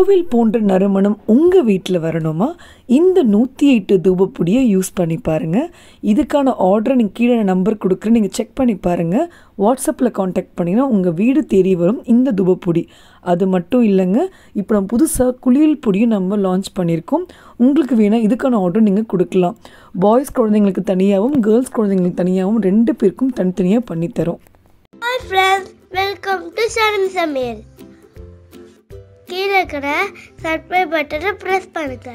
கோவில் போன்ற நறுமணம் உங்கள் வீட்டில் வரணுமா இந்த நூற்றி எட்டு தூபப்பொடியை யூஸ் பண்ணி பாருங்கள் இதுக்கான ஆர்டரை நீங்கள் கீழே நம்பர் கொடுக்குறேன் நீங்கள் செக் பண்ணி பாருங்கள் வாட்ஸ்அப்பில் காண்டாக்ட் பண்ணிங்கன்னா உங்கள் வீடு தேடி வரும் இந்த தூபப்பொடி அது மட்டும் இல்லைங்க இப்போ நம்ம புதுசாக குளியல் பொடியும் நம்ம லான்ச் பண்ணியிருக்கோம் உங்களுக்கு வேணால் இதுக்கான ஆர்டர் நீங்கள் கொடுக்கலாம் பாய்ஸ் குழந்தைங்களுக்கு தனியாகவும் கேர்ள்ஸ் குழந்தைங்களுக்கு தனியாகவும் ரெண்டு பேருக்கும் தனித்தனியாக பண்ணித்தரோம் hi friends welcome to Saran சமையல் கீழே இருக்கிற சப்ஸ்கிரைப் பட்டனை ப்ரெஸ் பண்ணுங்க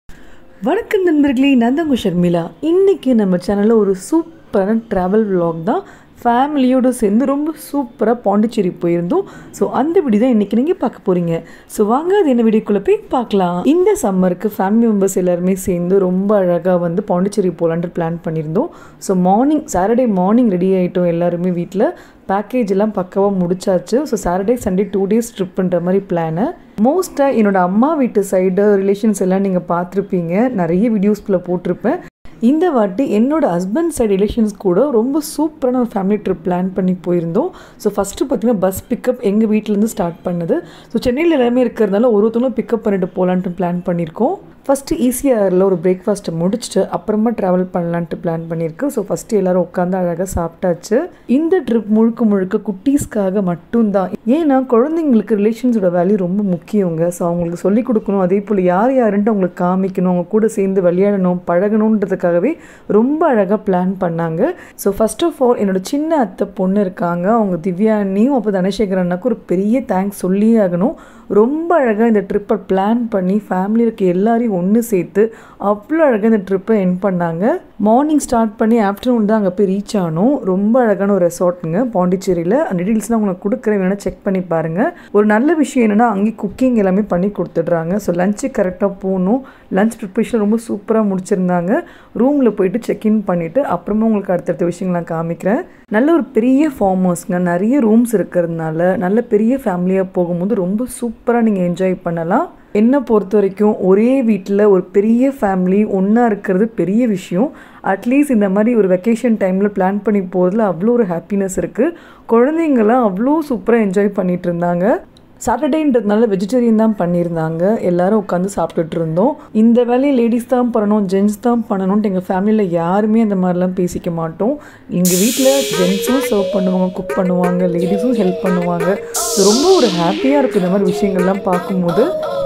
வணக்கம் நண்பர்களே நான் தான் உங்கள் ஷர்மிளா இன்றைக்கி நம்ம சேனலில் ஒரு சூப்பரான ட்ராவல் vlog தான் ஃபேமிலியோடு சேர்ந்து ரொம்ப சூப்பராக பாண்டிச்சேரி போயிருந்தோம் ஸோ அந்த வீடியோ தான் இன்றைக்கி நீங்கள் பார்க்க போகிறீங்க ஸோ வாங்க அது என்ன வீடியோக்குள்ளே போய் பார்க்கலாம் இந்த சம்மருக்கு ஃபேமிலி மெம்பர்ஸ் எல்லாருமே சேர்ந்து ரொம்ப அழகாக வந்து பாண்டிச்சேரி போகலான்ட்டு பிளான் பண்ணியிருந்தோம் so morning Saturday morning ready ஆகிட்டோம் எல்லாருமே வீட்டில் பேக்கேஜ் எல்லாம் பக்கவாக முடிச்சாச்சு so Saturday Sunday two days ட்ரிப்புன்ற மாதிரி பிளானு மோஸ்ட்டாக என்னோட அம்மா வீட்டு சைடு ரிலேஷன்ஸ் எல்லாம் நீங்கள் பார்த்துருப்பீங்க நிறைய வீடியோஸ்குள்ளே போட்டிருப்பேன் இந்த வாட்டி என்னோட ஹஸ்பண்ட் சைடு ரிலேஷன்ஸ் கூட ரொம்ப சூப்பரான ஒரு ஃபேமிலி ட்ரிப் பிளான் பண்ணி போயிருந்தோம் ஸோ ஃபஸ்ட்டு பார்த்தீங்கன்னா பஸ் பிக்கப் எங்கள் வீட்டிலேருந்து ஸ்டார்ட் பண்ணது ஸோ சென்னையில் எல்லாமே இருக்கிறதுனால ஒரு ஒருத்தவங்களும் பிக்கப் பண்ணிட்டு போகலான்ட்டு பிளான் பண்ணியிருக்கோம் ஃபஸ்ட்டு ஈஸியாரில் ஒரு பிரேக்ஃபாஸ்ட்டை முடிச்சுட்டு அப்புறமா ட்ராவல் பண்ணலான்ட்டு பிளான் பண்ணியிருக்கு ஸோ ஃபஸ்ட்டு எல்லோரும் உட்காந்து அழகாக சாப்பிட்டாச்சு இந்த ட்ரிப் முழுக்க முழுக்க குட்டீஸ்க்காக மட்டும்தான் ஏன்னா குழந்தைங்களுக்கு ரிலேஷன்ஸோட வேல்யூ ரொம்ப முக்கியங்க ஸோ அவங்களுக்கு சொல்லிக் கொடுக்கணும் அதே போல் யார் யாருன்ட்டு அவங்களுக்கு காமிக்கணும் அவங்க கூட சேர்ந்து விளையாடணும் பழகணுன்றதுக்காகவே ரொம்ப அழகாக பிளான் பண்ணாங்க ஸோ ஃபர்ஸ்ட் ஆஃப் ஆல் என்னோட சின்ன அத்தை பொண்ணு இருக்காங்க அவங்க திவ்யா அண்ணியும் அப்போ தனசேகர் அண்ணாக்கு ஒரு பெரிய தேங்க்ஸ் சொல்லியே ஆகணும் ரொம்ப அழகாக இந்த ட்ரிப்பை பிளான் பண்ணி ஃபேமிலியில் இருக்க எல்லாரையும் ஒன்று சேர்த்து அவ்வளோ அழகாக இந்த ட்ரிப்பை என் பண்ணாங்க மார்னிங் ஸ்டார்ட் பண்ணி ஆஃப்டர்நூன் தான் அங்கே போய் ரீச் ஆனோம் ரொம்ப அழகான ஒரு ரெசார்ட்டுங்க பாண்டிச்சேரியில் அந்த டீட்டெயில்ஸ்லாம் உங்களுக்கு கொடுக்குறேன் வேணால் செக் பண்ணி பாருங்கள் ஒரு நல்ல விஷயம் என்னென்னா அங்கேயே குக்கிங் எல்லாமே பண்ணி கொடுத்துட்றாங்க ஸோ லஞ்சு கரெக்டாக போகணும் லஞ்ச் ப்ரிப்பரேஷன் ரொம்ப சூப்பராக முடிச்சிருந்தாங்க ரூமில் போயிட்டு செக்இன் பண்ணிவிட்டு அப்புறமா உங்களுக்கு அடுத்தடுத்த விஷயங்கள்லாம் காமிக்கிறேன் நல்ல ஒரு பெரிய ஃபார்ம் ஹவுஸ்ங்க நிறைய ரூம்ஸ் இருக்கிறதுனால நல்ல பெரிய ஃபேமிலியாக போகும்போது ரொம்ப சூப்பராக நீங்கள் என்ஜாய் பண்ணலாம் என்னை பொறுத்த வரைக்கும் ஒரே வீட்டில் ஒரு பெரிய ஃபேமிலி ஒன்றா இருக்கிறது பெரிய விஷயம் அட்லீஸ்ட் இந்த மாதிரி ஒரு வெக்கேஷன் டைமில் பிளான் பண்ணி போகிறதுல அவ்வளோ ஒரு ஹாப்பினஸ் இருக்குது குழந்தைங்களாம் அவ்வளோ சூப்பராக என்ஜாய் பண்ணிகிட்டு இருந்தாங்க சாட்டர்டேன்றதுனால வெஜிடேரியன் தான் பண்ணியிருந்தாங்க எல்லாரும் உட்காந்து சாப்பிட்டுட்டு இருந்தோம் இந்த வேலையை லேடிஸ் தான் பண்ணணும் ஜென்ஸ் தான் பண்ணணும்ட்டு எங்கள் ஃபேமிலியில் யாருமே அந்த மாதிரிலாம் பேசிக்க மாட்டோம் எங்கள் வீட்டில் ஜென்ஸும் சர்வ் பண்ணுவாங்க குக் பண்ணுவாங்க லேடிஸும் ஹெல்ப் பண்ணுவாங்க So, ரொம்ப ஒரு ஹாப்பியாக இருக்குது இந்த மாதிரி விஷயங்கள்லாம் பார்க்கும்போது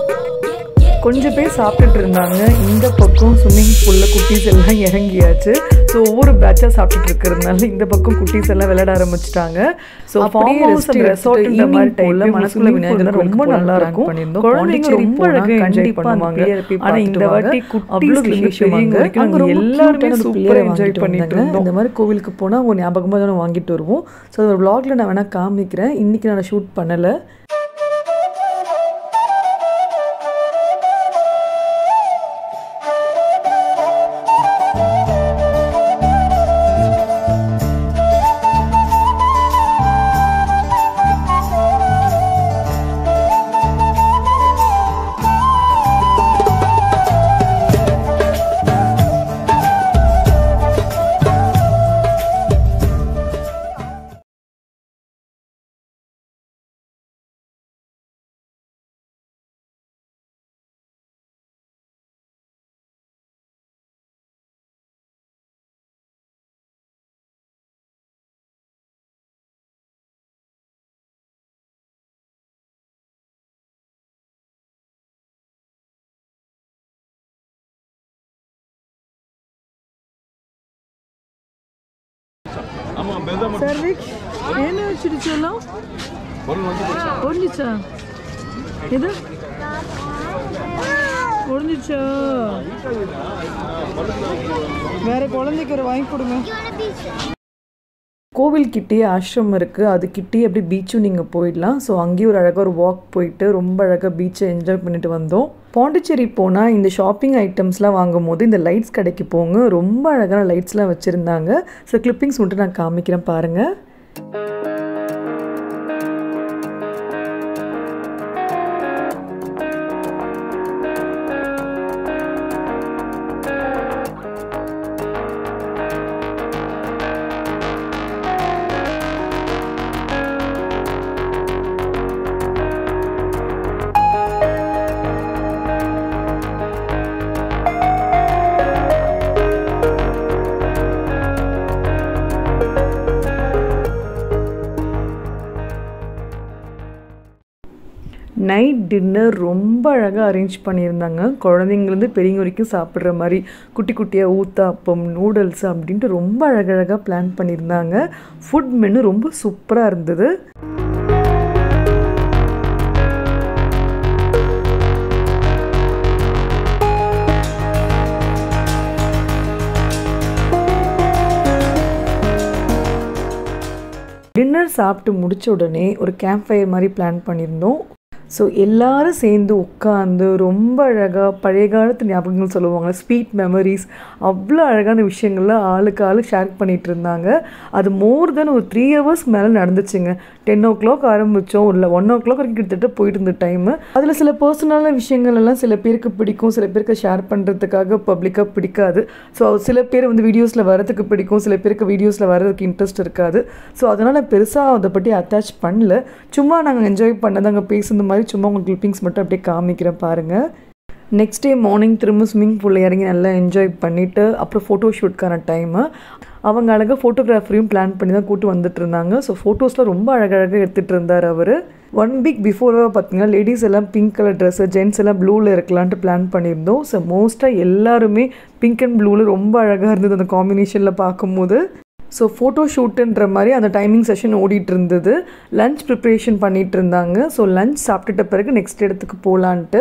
கொஞ்சம் பேர் சாப்பிட்டுட்டு இருந்தாங்க இந்த பக்கம் ஸ்விம்மிங் பூலில் குட்டீஸ் எல்லாம் இறங்கியாச்சு ஸோ ஒவ்வொரு பேட்சாக சாப்பிட்டுட்டு இருக்கிறதுனால இந்த பக்கம் குட்டீஸ் எல்லாம் விளையாட ஆரம்பிச்சிட்டாங்க ஸோ அப்படியே ரெசார்ட் மாதிரி டைம்ல மனசுக்குள்ள விநாயகர் ரொம்ப நல்லா இருக்கும் குழந்தைங்க ரொம்ப அழகாக என்ஜாய் பண்ணுவாங்க ஆனால் இந்த வாட்டி குட்டீஸ் விஷயமாங்க அங்கே எல்லாருமே சூப்பராக என்ஜாய் பண்ணிட்டு இருந்தோம் இந்த மாதிரி கோவிலுக்கு போனால் ஒரு ஞாபகமாக தானே வாங்கிட்டு வருவோம் ஸோ ஒரு vlogல நான் வேணால் காமிக்கிறேன் இன்னைக்கு நான் ஷூட் பண்ணலை சர்விக் ಏನು ಚಿಡಿಚಲ್ಲ ஒடிஞ்சிச்சா எது ஒடிஞ்சிச்சா வேற குழந்தைக்கு ஒரு வாங்கி கொடுங்க கோவில் கிட்டேயே ஆசிரமம் இருக்குது அது கிட்டேயே அப்படியே பீச்சும் நீங்கள் போயிடலாம் ஸோ அங்கேயும் ஒரு அழகாக ஒரு வாக் போயிட்டு ரொம்ப அழகாக பீச்சை என்ஜாய் பண்ணிட்டு வந்தோம் பாண்டிச்சேரி போனால் இந்த ஷாப்பிங் ஐட்டம்ஸ்லாம் வாங்கும் போது இந்த லைட்ஸ் கடைக்கு போங்க ரொம்ப அழகான லைட்ஸ்லாம் வச்சுருந்தாங்க ஸோ கிளிப்பிங்ஸ் மட்டும் நான் காமிக்கிறேன் பாருங்கள் டின்னர் ரொம்ப அழகாக அரேஞ்ச் பண்ணியிருந்தாங்க குழந்தைங்கலேருந்து பெரியவங்க வரைக்கும் சாப்பிட்ற மாதிரி குட்டி குட்டியாக ஊத்தாப்பம் நூடுல்ஸ் அப்படின்ட்டு ரொம்ப அழகழகாக பிளான் பண்ணியிருந்தாங்க ஃபுட் மெனு ரொம்ப சூப்பராக இருந்தது டின்னர் சாப்பிட்டு முடிச்ச உடனே ஒரு கேம்ப் ஃபயர் மாதிரி பிளான் பண்ணியிருந்தோம் ஸோ எல்லாரும் சேர்ந்து உட்காந்து ரொம்ப அழகாக பழைய காலத்து ஞாபகங்கள் சொல்லுவாங்க ஸ்வீட் மெமரிஸ் அவ்வளோ அழகான விஷயங்கள்லாம் ஆளுக்கு ஆளு ஷேர் பண்ணிகிட்டு இருந்தாங்க அது மோர் தென் ஒரு த்ரீ ஹவர்ஸ் மேலே நடந்துச்சுங்க டென் ஓ கிளாக் ஆரம்பித்தோம் இல்லை ஒன் ஓ கிளாக் வரைக்கும் கிட்டத்தட்ட போயிட்டு இருந்த டைமு அதில் சில பர்சனலான விஷயங்கள் எல்லாம் சில பேருக்கு பிடிக்கும் சில பேருக்கு ஷேர் பண்ணுறதுக்காக பப்ளிக்காக பிடிக்காது ஸோ சில பேர் வந்து வீடியோஸில் வரதுக்கு பிடிக்கும் சில பேருக்கு வீடியோஸில் வர்றதுக்கு இன்ட்ரெஸ்ட் இருக்காது ஸோ அதனால் பெருசாக அதை பற்றி அட்டாச் பண்ணல சும்மா நாங்கள் என்ஜாய் பண்ணது அங்கே பேசுன மாதிரி சும்மா உங்களுக்கு கிளிப்பிங்ஸ் மட்டும் அப்படியே காமிக்கிறேன் பாருங்கள் நெக்ஸ்ட் டே மார்னிங் திரும்ப ஸ்விம்மிங் பூலில் இறங்கி நல்லா என்ஜாய் பண்ணிவிட்டு அப்புறம் ஃபோட்டோ ஷூட்க்கான டைமு அவங்க அழகாக ஃபோட்டோகிராஃபரையும் பிளான் பண்ணி தான் கூட்டு வந்துட்டு இருந்தாங்க ஸோ ஃபோட்டோஸ்லாம் ரொம்ப அழகழகாக எடுத்துகிட்டு இருந்தார் அவர் ஒன் வீக் பிஃபோராக பார்த்தீங்கன்னா லேடிஸ் எல்லாம் பிங்க் கலர் ட்ரெஸ்ஸு ஜென்ட்ஸ் எல்லாம் ப்ளூவில் இருக்கலான்ட்டு பிளான் பண்ணியிருந்தோம் ஸோ மோஸ்ட்டாக எல்லாருமே பிங்க் அண்ட் ப்ளூவில் ரொம்ப அழகாக இருந்தது அந்த காம்பினேஷனில் பார்க்கும்போது ஸோ ஃபோட்டோ ஷூட்டுன்ற மாதிரி அந்த டைமிங் செஷன் ஓடிட்டு இருந்தது லஞ்ச் ப்ரிப்ரேஷன் பண்ணிகிட்டு இருந்தாங்க ஸோ லஞ்ச் சாப்பிட்டுட்ட பிறகு நெக்ஸ்ட் இடத்துக்கு போகலான்ட்டு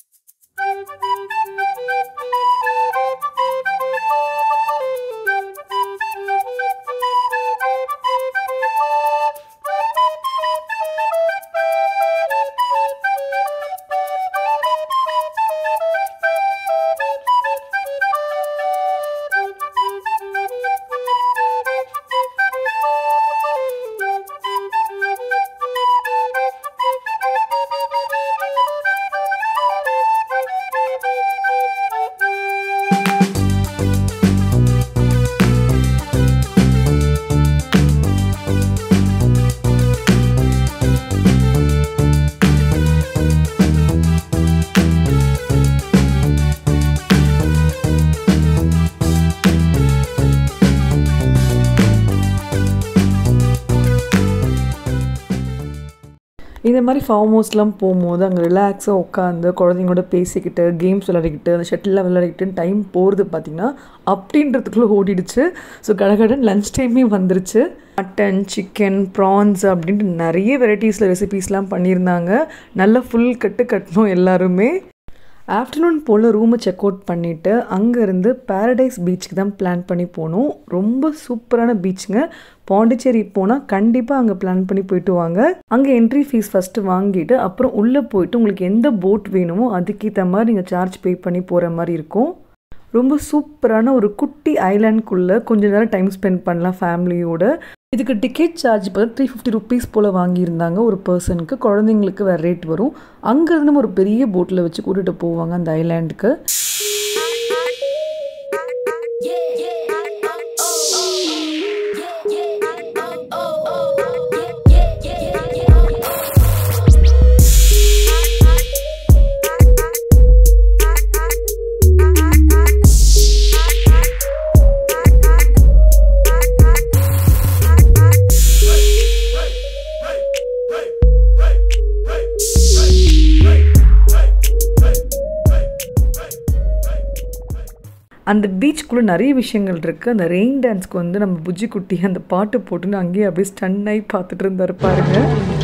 இந்த மாதிரி ஃபார்ம் ஹவுஸ்லாம் போகும்போது அங்கே ரிலாக்ஸாக உட்காந்து குழந்தைங்களோட பேசிக்கிட்டு கேம்ஸ் விளையாடிக்கிட்டு அந்த ஷட்டில்லாம் விளையாடிக்கிட்டு டைம் போகிறது பார்த்திங்கன்னா அப்படின்றதுக்குள்ளே ஓடிடுச்சு ஸோ கடகடன் லஞ்ச் டைமே வந்துருச்சு மட்டன் சிக்கன் ப்ரான்ஸ் அப்படின்ட்டு நிறைய வெரைட்டிஸில் ரெசிபீஸ்லாம் பண்ணியிருந்தாங்க நல்லா ஃபுல் கட்டு கட்டணும் எல்லாருமே ஆஃப்டர்நூன் போல் ரூமை செக் அவுட் பண்ணிவிட்டு அங்கேருந்து பாரடைஸ் பீச்சுக்கு தான் பிளான் பண்ணி போனோம் ரொம்ப சூப்பரான பீச்சுங்க பாண்டிச்சேரி போனால் கண்டிப்பாக அங்கே பிளான் பண்ணி போயிட்டு வாங்க அங்கே என்ட்ரி ஃபீஸ் ஃபஸ்ட்டு வாங்கிட்டு அப்புறம் உள்ளே போயிட்டு உங்களுக்கு எந்த போட் வேணுமோ அதுக்கேற்ற மாதிரி நீங்கள் சார்ஜ் பே பண்ணி போகிற மாதிரி இருக்கும் ரொம்ப சூப்பரான ஒரு குட்டி ஐலாண்ட்குள்ளே கொஞ்ச நேரம் டைம் ஸ்பெண்ட் பண்ணலாம் ஃபேமிலியோட இதுக்கு டிக்கெட் சார்ஜ் பார்த்தா த்ரீ ஃபிஃப்டி ருபீஸ் போல் வாங்கியிருந்தாங்க ஒரு பர்சனுக்கு குழந்தைங்களுக்கு வேறு ரேட் வரும் அங்கேருந்து ஒரு பெரிய போட்டில் வச்சு கூட்டிகிட்டு போவாங்க அந்த ஐலாண்டுக்கு அந்த பீச்சுக்குள்ளே நிறைய விஷயங்கள் இருக்குது அந்த ரெயின் டான்ஸ்க்கு வந்து நம்ம புஜ்ஜி குட்டி அந்த பாட்டு போட்டுன்னு அங்கேயே அப்படியே ஸ்டன் ஆகி பார்த்துட்டு இருந்தார் பாருங்க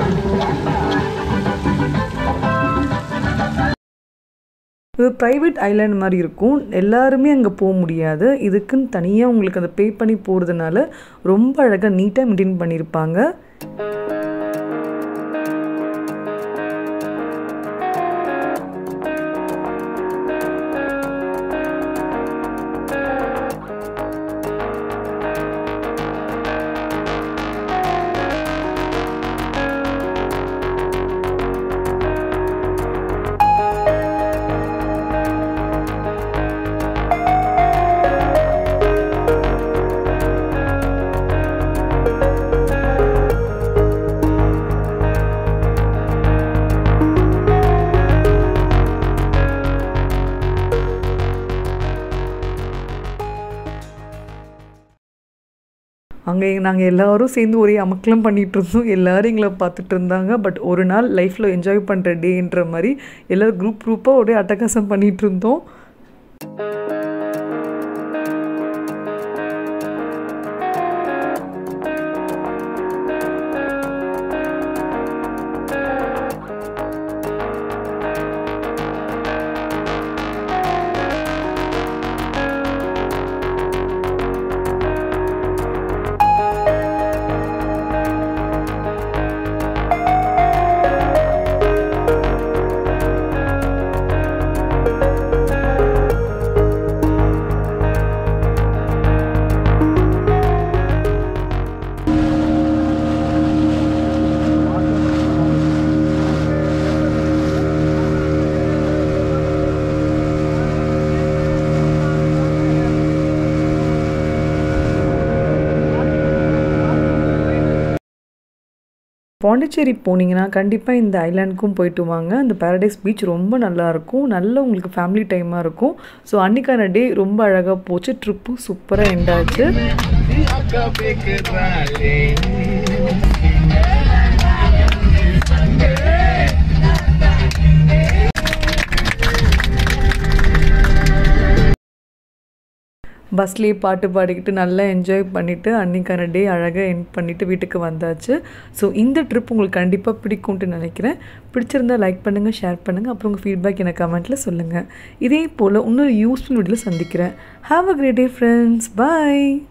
இது ப்ரைவேட் ஐலாண்ட் மாதிரி இருக்கும் எல்லாருமே அங்கே போக முடியாது இதுக்குன்னு தனியாக உங்களுக்கு அதை பே பண்ணி போகிறதுனால ரொம்ப அழகாக நீட்டாக மெயின்டைன் பண்ணியிருப்பாங்க அங்கே நாங்கள் எல்லாரும் சேர்ந்து ஒரே அமக்கலம் பண்ணிகிட்டு இருந்தோம் எல்லோரும் எங்களை பார்த்துட்டு இருந்தாங்க பட் ஒரு நாள் லைஃப்பில் என்ஜாய் பண்ணுற டேன்ற மாதிரி எல்லோரும் குரூப் குரூப்பாக ஒரே அட்டகாசம் பண்ணிகிட்டு இருந்தோம் பாண்டிச்சேரி போனீங்கன்னா கண்டிப்பாக இந்த ஐலாண்டுக்கும் போயிட்டு வாங்க அந்த பாரடைஸ் பீச் ரொம்ப நல்லாயிருக்கும் நல்ல உங்களுக்கு ஃபேமிலி டைமாக இருக்கும் ஸோ அன்றைக்கான டே ரொம்ப அழகாக போச்சு ட்ரிப்பும் சூப்பராக எண்ட் ஆச்சு பஸ்லேயே பாட்டு பாடிக்கிட்டு நல்லா என்ஜாய் பண்ணிவிட்டு அன்றைக்கான டே அழகாக என் பண்ணிவிட்டு வீட்டுக்கு வந்தாச்சு ஸோ இந்த ட்ரிப் உங்களுக்கு கண்டிப்பாக பிடிக்கும்ட்டு நினைக்கிறேன் பிடிச்சிருந்தா லைக் பண்ணுங்கள் ஷேர் பண்ணுங்கள் அப்புறம் உங்கள் ஃபீட்பேக் எனக்கு கமெண்ட்டில் சொல்லுங்கள் இதே போல் இன்னொரு யூஸ்ஃபுல் வீடியோவில் சந்திக்கிறேன் have a great day friends bye